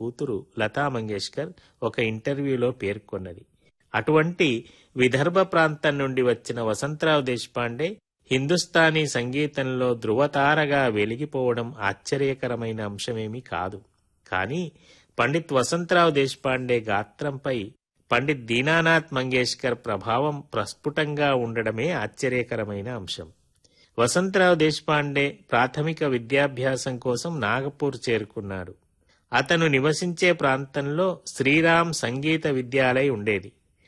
కూతురు లతా మంగేష్కర్ ఒక ఇంటర్వ్యూలో పేర్కొన్నది అటువంటి విదర్భ ప్రాంతం నుండి వచ్చిన వసంతరావు దేశపాండే హిందుస్థానీ సంగీతంలో ధృవతారగా వెలిగిపోవడం ఆశ్చర్యకరమైన అంశమేమీ కాదు కానీ పండిత్ వసంతరావు దేశపాండే గాత్రంపై పండిత్ దీనానాథ్ మంగేష్కర్ ప్రభావం ప్రస్ఫుటంగా ఉండడమే ఆశ్చర్యకరమైన అంశం వసంతరావు దేశపాండే ప్రాథమిక విద్యాభ్యాసం కోసం నాగపూర్ చేరుకున్నాడు అతను నివసించే ప్రాంతంలో శ్రీరామ్ సంగీత విద్యాలయ ఉండేది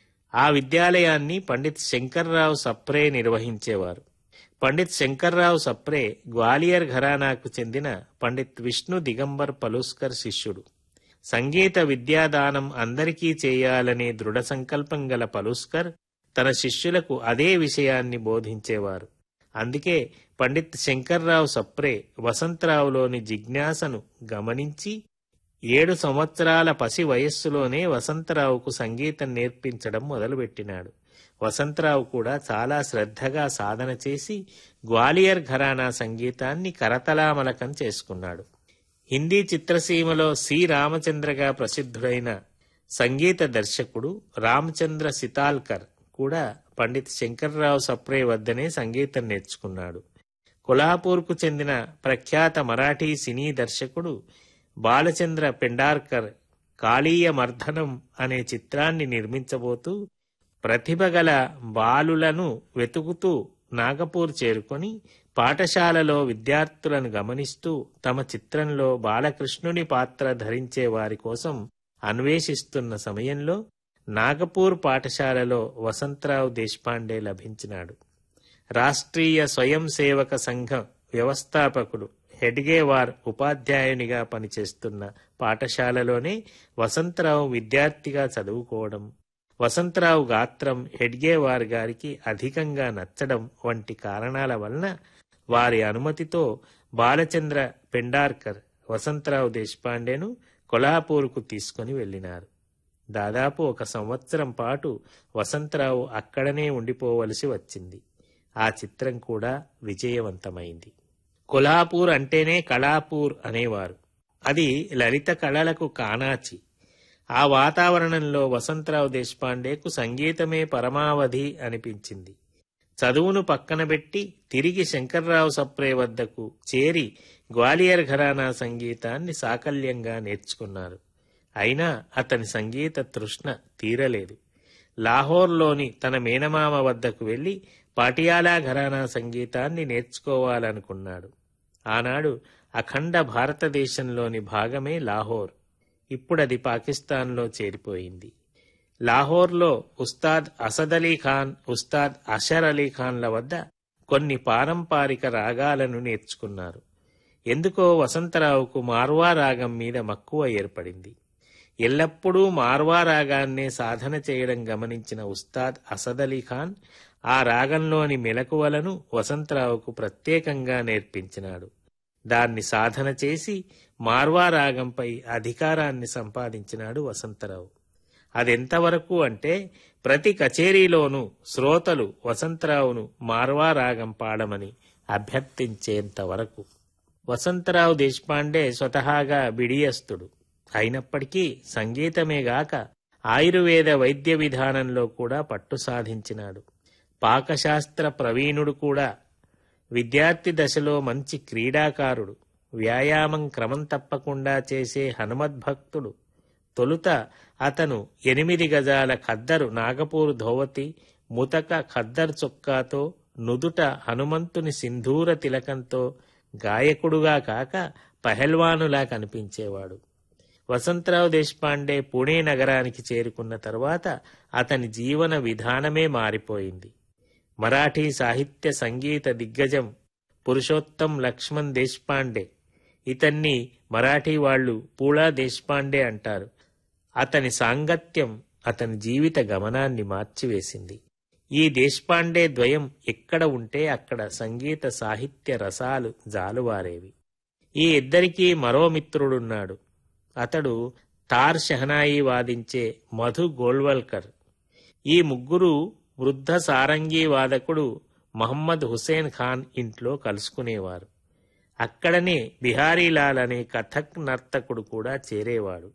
ఆ విద్యాలయాన్ని పండిత్ శంకర్రావు సప్రే నిర్వహించేవారు పండిత్ శంకర్రావు సప్రే గ్వాలియర్ ఘరానాకు చెందిన పండిత్ విష్ణు దిగంబర్ పలుస్కర్ శిష్యుడు సంగీత విద్యాదానం అందరికీ చేయాలనే దృఢ సంకల్పం గల పలుస్కర్ తన శిష్యులకు అదే విషయాన్ని బోధించేవారు అందుకే పండిత్ శంకర్రావు సప్రే వసంతరావులోని జిజ్ఞాసను గమనించి ఏడు సంవత్సరాల పసి వయస్సులోనే వసంతరావుకు సంగీతం నేర్పించడం మొదలుపెట్టినాడు వసంతరావు కూడా చాలా శ్రద్ధగా సాధన చేసి గ్వాలియర్ ఘరానా సంగీతాన్ని కరతలామలకం చేసుకున్నాడు హిందీ చిత్రసీమలో సి రామచంద్రగా ప్రసిద్ధుడైన సంగీత దర్శకుడు రామచంద్ర సితాల్కర్ కూడా పండిత్ శంకర్రావు సప్రే వద్దనే సంగీతం నేర్చుకున్నాడు కొల్హాపూర్కు చెందిన ప్రఖ్యాత మరాఠీ సినీ దర్శకుడు బాలచంద్ర పెండార్కర్ కాళీయ మర్దనం అనే చిత్రాన్ని నిర్మించబోతూ ప్రతిభగల బాలులను వెతుకుతూ నాగపూర్ చేరుకొని పాఠశాలలో విద్యార్థులను గమనిస్తూ తమ చిత్రంలో బాలకృష్ణుని పాత్ర ధరించే వారి కోసం అన్వేషిస్తున్న సమయంలో నాగపూర్ పాఠశాలలో వసంతరావు దేశపాండే లభించినాడు రాష్ట్రీయ స్వయం సేవక సంఘం వ్యవస్థాపకుడు హెడ్గేవార్ ఉపాధ్యాయునిగా పనిచేస్తున్న పాఠశాలలోనే వసంతరావు విద్యార్థిగా చదువుకోవడం వసంతరావు గాత్రం హెడ్గేవార్ గారికి అధికంగా నచ్చడం వంటి కారణాల వలన వారి అనుమతితో బాలచంద్ర పెండార్కర్ వసంతరావు దేశపాండేను కొల్హాపూర్కు తీసుకుని వెళ్ళినారు దాదాపు ఒక సంవత్సరం పాటు వసంతరావు అక్కడనే ఉండిపోవలసి వచ్చింది ఆ చిత్రం కూడా విజయవంతమైంది కొల్హాపూర్ అంటేనే కళాపూర్ అనేవారు అది లలిత కళలకు కానాచి ఆ వాతావరణంలో వసంతరావు దేశపాండేకు సంగీతమే పరమావధి అనిపించింది చదువును పక్కనబెట్టి తిరిగి శంకర్రావు సప్రే వద్దకు చేరి గ్వాలియర్ ఘరానా సంగీతాన్ని సాకల్యంగా నేర్చుకున్నారు అయినా అతని సంగీత తృష్ణ తీరలేదు లాహోర్లోని తన మేనమామ వద్దకు వెళ్లి పాటియాలా ఘరానా సంగీతాన్ని నేర్చుకోవాలనుకున్నాడు ఆనాడు అఖండ భారతదేశంలోని భాగమే లాహోర్ ఇప్పుడది పాకిస్తాన్లో చేరిపోయింది లాహోర్లో ఉస్తాద్ అసద్ అలీ ఖాన్ ఉస్తాద్ అషర్ అలీ ఖాన్ల వద్ద కొన్ని పారంపారిక రాగాలను నేర్చుకున్నారు ఎందుకో వసంతరావుకు మార్వా రాగం మీద మక్కువ ఏర్పడింది ఎల్లప్పుడూ మార్వా రాగాన్నే సాధన చేయడం గమనించిన ఉస్తాద్ అసద్ అలీ ఖాన్ ఆ రాగంలోని మెలకువలను వసంతరావుకు ప్రత్యేకంగా నేర్పించినాడు దాన్ని సాధన చేసి మార్వా రాగంపై అధికారాన్ని సంపాదించినాడు వసంతరావు అదెంతవరకు అంటే ప్రతి కచేరీలోనూ శ్రోతలు వసంతరావును మార్వా రాగం పాడమని అభ్యర్థించేంత వరకు వసంతరావు దేశపాండే స్వతహాగా బిడియస్తుడు అయినప్పటికీ సంగీతమేగాక ఆయుర్వేద వైద్య విధానంలో కూడా పట్టు సాధించినాడు పాకశాస్త్ర ప్రవీణుడు కూడా విద్యార్థి దశలో మంచి క్రీడాకారుడు వ్యాయామం క్రమం తప్పకుండా చేసే హనుమద్భక్తుడు తొలుత అతను ఎనిమిది గజాల ఖద్దరు నాగపూర్ ధోవతి ముతక ఖద్దర్ చొక్కాతో నుదుట హనుమంతుని సింధూర తిలకంతో గాయకుడుగా కాక పహల్వానులా కనిపించేవాడు వసంతరావు దేశపాండే పుణే నగరానికి చేరుకున్న తరువాత అతని జీవన విధానమే మారిపోయింది మరాఠీ సాహిత్య సంగీత దిగ్గజం పురుషోత్తం లక్ష్మణ్ దేశపాండే ఇతన్ని మరాఠీ వాళ్ళు పూళా దేశపాండే అంటారు అతని సాంగత్యం అతని జీవిత గమనాన్ని మార్చివేసింది ఈ దేశపాండే ద్వయం ఎక్కడ ఉంటే అక్కడ సంగీత సాహిత్య రసాలు జాలువారేవి ఈ ఇద్దరికీ మరో మిత్రుడున్నాడు అతడు తార్ షహనాయి వాదించే మధు గోల్వల్కర్ ఈ ముగ్గురు వృద్ధ సారంగీ వాదకుడు మహమ్మద్ హుసేన్ ఖాన్ ఇంట్లో కలుసుకునేవారు అక్కడనే బిహారీలాల్ అనే కథక్ నర్తకుడు కూడా చేరేవాడు